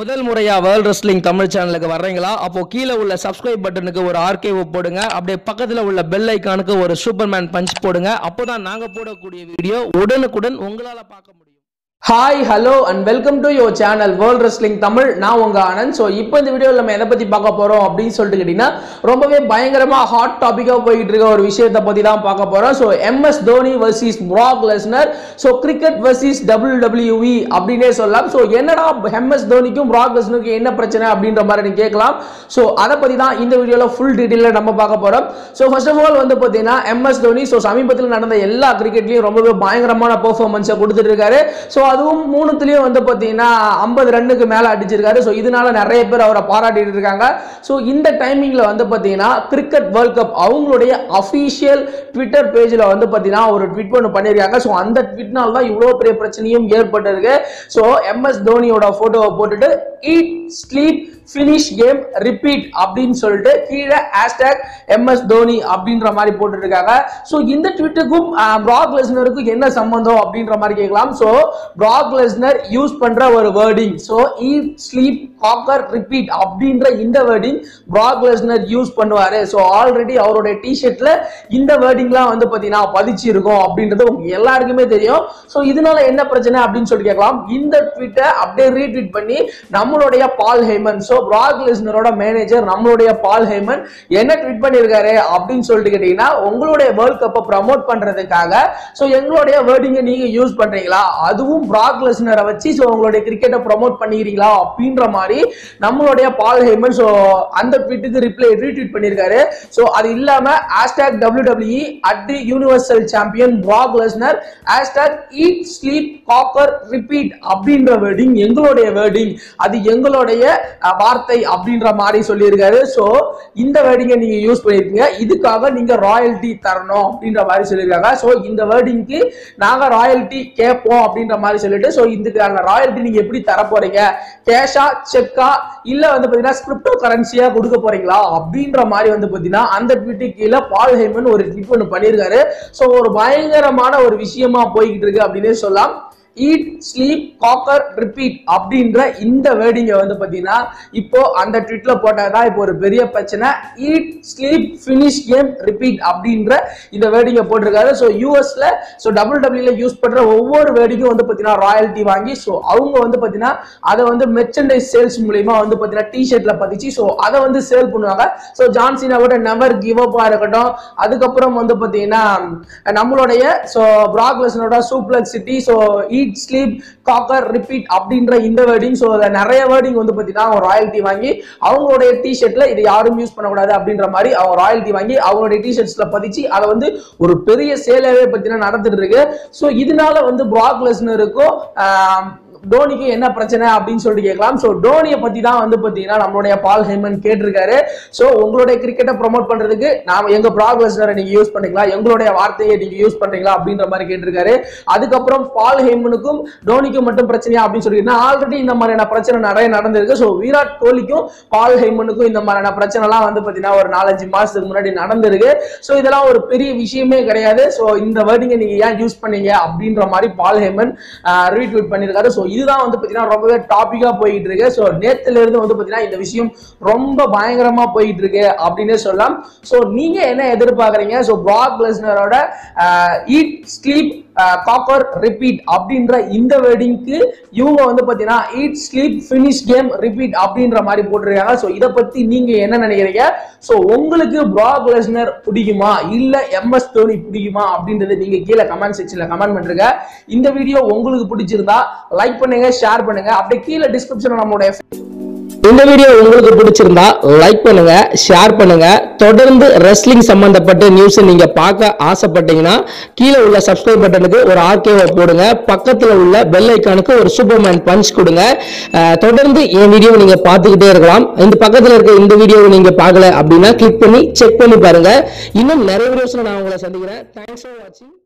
முதல் முறையா world wrestling Tamil சேனலுக்கு வர்றீங்களா அப்போ கீழே உள்ள சப்ஸ்கிரைப் பட்டனுக்கு ஒரு ஆர்கேவ் போடுங்க அப்படியே பக்கத்துல உள்ள பெல் ஐக்கானுக்கு ஒரு சூப்பர்மேன் பஞ்ச் போடுங்க அப்போதான் நாங்க போடக்கூடிய வீடியோ உடனுக்குடன் உங்களால பார்க்க முடியும் hi hello and welcome to your channel world wrestling Tamil நான் உங்க ஆனந்த் ஸோ இப்போ இந்த வீடியோவில் நம்ம எதை பற்றி பார்க்க போகிறோம் அப்படின்னு சொல்லிட்டு கேட்டிங்கன்னா ரொம்பவே பயங்கரமாக ஹாட் டாப்பிக்காக போயிட்டு இருக்க ஒரு விஷயத்தை பற்றி தான் பார்க்க போகிறோம் so MS Dhoni versus Brock Lesnar so cricket versus W WWE அப்படின்னே சொல்லலாம் ஸோ என்னடா எம்எஸ் தோனிக்கும் ப்ராக் லெஸ்னருக்கும் என்ன பிரச்சனை அப்படின்ற மாதிரி நீங்க கேட்கலாம் ஸோ அதை பற்றி தான் இந்த வீடியோவில் ஃபுல் டீட்டெயிலில் நம்ம பார்க்க போகிறோம் ஸோ ஃபர்ஸ்ட் ஆஃப் ஆல் வந்து பார்த்தீங்கன்னா எம்எஸ் தோனி ஸோ சமீபத்தில் நடந்த எல்லா கிரிக்கெட்லையும் ரொம்பவே பயங்கரமான பெர்ஃபார்மன்ஸை கொடுத்துட்டு இருக்காரு ஸோ அதுவும் மூணுத்துலேயும் வந்து பார்த்தீங்கன்னா ஐம்பது ரன்னுக்கு மேலே அடிச்சிருக்காரு ஸோ இதனால நிறைய பேர் அவரை பாராட்டிட்டு இருக்காங்க ஸோ இந்த டைமிங்கில் வந்து பார்த்தீங்கன்னா கிரிக்கெட் வேர்ல்ட் கப் அவங்களுடைய அஃபீஷியல் ட்விட்டர் பேஜில் வந்து பார்த்தீங்கன்னா ஒரு ட்விட் ஒன்று பண்ணியிருக்காங்க ஸோ அந்த ட்விட்னால தான் இவ்வளோ பெரிய பிரச்சனையும் ஏற்பட்டிருக்கு ஸோ எம்எஸ் தோனியோட ஃபோட்டோவை போட்டுட்டு eat sleep finish game repeat அப்படின்னு சொல்லிட்டு கீழே ஹேஷ்டேக் எம்எஸ் தோனி அப்படின்ற மாதிரி போட்டுருக்காங்க ஸோ இந்த ட்விட்டுக்கும் ப்ராக் லெஸ்னருக்கும் என்ன சம்பந்தம் அப்படின்ற மாதிரி கேட்கலாம் ஸோ ப்ராக் லெஸ்னர் யூஸ் பண்ற ஒரு wording so eat sleep conquer repeat அப்படின்ற இந்த வேர்டிங் ப்ராக் லெஸ்னர் யூஸ் பண்ணுவாரு ஸோ ஆல்ரெடி அவருடைய டிஷர்ட்ல இந்த வேர்டிங்லாம் வந்து பார்த்தீங்கன்னா பதிச்சு இருக்கும் அப்படின்றது உங்க எல்லாருக்குமே தெரியும் ஸோ இதனால என்ன பிரச்சனை அப்படின்னு சொல்லி கேட்கலாம் இந்த ட்விட்டை அப்படியே ரீட்வீட் பண்ணி நம்மளுடைய பால் ஹேமன் ஸோ ப்ராக் லெஸ்னரோட மேனேஜர் நம்மளுடைய பால் ஹேமன் என்ன ட்வீட் பண்ணியிருக்காரு அப்படின்னு சொல்லிட்டு கேட்டீங்கன்னா உங்களுடைய வேர்ல்ட் கப்பை ப்ரமோட் பண்றதுக்காக ஸோ எங்களுடைய வேர்டிங்கை நீங்க யூஸ் பண்றீங்களா அதுவும் ப்ராக் லெஸ்னரை வச்சு ஸோ உங்களுடைய கிரிக்கெட்டை ப்ரமோட் பண்ணிக்கிறீங்களா அப்படின்ற மாதிரி நம்மளுடைய பால் ஹேமன் ஸோ அந்த ட்வீட்டுக்கு ரிப்ளை ரீட்வீட் பண்ணியிருக்காரு ஸோ அது இல்லாம hashtag W WWE at the universal champion Brock Lesnar hashtag eat sleep conquer repeat அப்படின்ற வேர்டிங் எங்களுடைய வேர்டிங் அது எங்களுடைய அஹ், வார்த்தை அப்படின்ற மாதிரி சொல்லியிருக்காரு ஸோ இந்த வேர்டிங்கை நீங்க யூஸ் பண்ணிருக்கீங்க இதுக்காக நீங்க ராயல்டி தரணும் அப்படின்ற மாதிரி சொல்லியிருக்காங்க ஸோ இந்த வேர்டிங்க்கு நாங்க ராயல்டி கேட்போம் அப்படின்ற மாதிரி சொல்லிட்டு ஸோ இதுக்கான ராயல்டி நீங்க எப்படி தர போறீங்க கேஷா செக்கா இல்ல வந்து பாத்தீங்கன்னா கிரிப்டோ கரன்சியா கொடுக்க போறீங்களா அப்படின்ற மாதிரி வந்து பாத்தீங்கன்னா அந்த ட்விட்டு கீழே பால் ஹேமன் ஒரு ட்வீட் ஒன்று பண்ணியிருக்காரு ஸோ ஒரு பயங்கரமான ஒரு விஷயமா போய்கிட்டு இருக்கு அப்படின்னே சொல்லலாம் ஈட் ஸ்லீப் காக்கர் ரிப்பீட் அப்படின்ற இந்த வேர்டிங்கை வந்து பார்த்தீங்கன்னா இப்போ அந்த ட்விட்ல போட்டதான் இப்போ ஒரு பெரிய பிரச்சனை eat sleep finish game repeat அப்படின்ற இந்த வேர்டிங்கை போட்டிருக்காரு ஸோ யூஎஸ்ல ஸோ டபுள் டபிள்யூல யூஸ் பண்ற ஒவ்வொரு வேர்டிங்கும் வந்து பார்த்தீங்கன்னா ராயல்ட்டி வாங்கி ஸோ அவங்க வந்து பார்த்தீங்கன்னா அதை வந்து மெர்ச்சன்டைஸ் சேல்ஸ் மூலியமா வந்து பார்த்தீங்கன்னா டிஷர்ட்ல பதிச்சு ஸோ அதை வந்து சேல் பண்ணுவாங்க ஸோ ஜான்சினாவோட நெவர் கிவ் அப்பா இருக்கட்டும் அதுக்கப்புறம் வந்து பார்த்தீங்கன்னா நம்மளுடைய ஸோ ப்ராக்லெஸ்னோட suplex city so eat sleep conquer repeat அப்படின்ற இந்த வேர்டிங் ஸோ நிறைய வேர்டிங் வந்து பார்த்தீங்கன்னா அவங்க ராயல்ட்டி வாங்கி அவங்களுடைய டிஷர்ட்ல இது யாரும் யூஸ் பண்ணக்கூடாது அப்படின்ற மாதிரி அவங்க ராயல்ட்டி வாங்கி அவங்களுடைய டிஷர்ட்ஸ்ல பதிச்சு அதை வந்து ஒரு பெரிய சேலாவே பார்த்தீங்கன்னா நடந்துட்டு இருக்கு ஸோ இதனால வந்து ப்ராக் லெஸ்னருக்கும் டோனிக்கு என்ன பிரச்சனை அப்படின்னு சொல்லிட்டு கேட்கலாம் ஸோ டோனியை பத்தி தான் வந்து பார்த்தீங்கன்னா நம்மளுடைய பால் ஹேமன் கேட்டிருக்காரு ஸோ உங்களுடைய கிரிக்கெட்டை ப்ரொமோட் பண்றதுக்கு நாம எங்க ப்ராக் லெஸ்னரை நீங்க யூஸ் பண்ணீங்களா எங்களுடைய வார்த்தையை நீங்க யூஸ் பண்றீங்களா அப்படின்ற மாதிரி கேட்டிருக்காரு அதுக்கப்புறம் பால் ஹேமனுக்கும் டோனிக்கும் மட்டும் பிரச்சனையா அப்படின்னு சொல்லிட்டு ஆல்ரெடி இந்த மாதிரியான பிரச்சனை நிறைய நடந்திருக்கு ஸோ விராட் கோலிக்கும் பால் ஹேமனுக்கும் இந்த மாதிரியான பிரச்சனைலாம் வந்து பார்த்தீங்கன்னா ஒரு நாலஞ்சு மாசத்துக்கு முன்னாடி நடந்திருக்கு ஸோ இதெல்லாம் ஒரு பெரிய விஷயமே கிடையாது ஸோ இந்த வேர்டிங்கை நீங்க ஏன் யூஸ் பண்ணீங்க அப்படின்ற மாதிரி பால் ஹேமன் ரீட்வீட் பண்ணியிருக்காரு ஸோ இதுதான் வந்து பார்த்தீங்கன்னா ரொம்பவே டாபிக்கா போயிட்டு இருக்கு ஸோ நேத்துல இருந்து வந்து பார்த்தீங்கன்னா இந்த விஷயம் ரொம்ப பயங்கரமா போயிட்டு இருக்கு அப்படின்னே சொல்லலாம் ஸோ நீங்க என்ன எதிர்பார்க்குறீங்க ஸோ ப்ராக் லெஸ்னரோட ஈட் ஸ்லீப் காக்கர் ரிப்பீட் அப்படின்ற இந்த வேர்டிங்க்கு இவங்க வந்து பார்த்தீங்கன்னா eat sleep finish game repeat அப்படின்ற மாதிரி போட்டிருக்காங்க ஸோ இதை பத்தி நீங்க என்ன நினைக்கிறீங்க ஸோ உங்களுக்கு ப்ராக் லெஸ்னர் பிடிக்குமா இல்ல எம்எஸ் தோனி பிடிக்குமா அப்படின்றத நீங்க கீழே கமெண்ட் செக்ஷன்ல கமெண்ட் பண்ணுங்க இந்த வீடியோ உங்களுக்கு பிடிச்சிருந்தா லைக் பண்ணுங்க ஷேர் பண்ணுங்க அப்படியே கீழே டிஸ்கிரிப்ஷன்ல நம்மளுடைய இந்த வீடியோ உங்களுக்கு பிடிச்சிருந்தா லைக் பண்ணுங்க ஷேர் பண்ணுங்க தொடர்ந்து ரெஸ்லிங் சம்பந்தப்பட்ட நியூஸ் நீங்க பார்க்க ஆசைப்பட்டீங்கன்னா கீழே உள்ள சப்ஸ்கிரைப் பட்டனுக்கு ஒரு ஆர்கேவை போடுங்க பக்கத்துல உள்ள பெல் ஐக்கானுக்கு ஒரு சூப்பர்மேன் பஞ்ச் கொடுங்க அஹ், தொடர்ந்து என் வீடியோ நீங்க பார்த்துக்கிட்டே இருக்கலாம் இந்த பக்கத்துல இருக்க இந்த வீடியோவை நீங்க பார்க்கல அப்படின்னா கிளிக் பண்ணி செக் பண்ணி பாருங்க இன்னும் நிறைய வீடியோஸ்ல நான் உங்களை சந்திக்கிறேன் தேங்க்ஸ் ஃபார் வாட்சிங்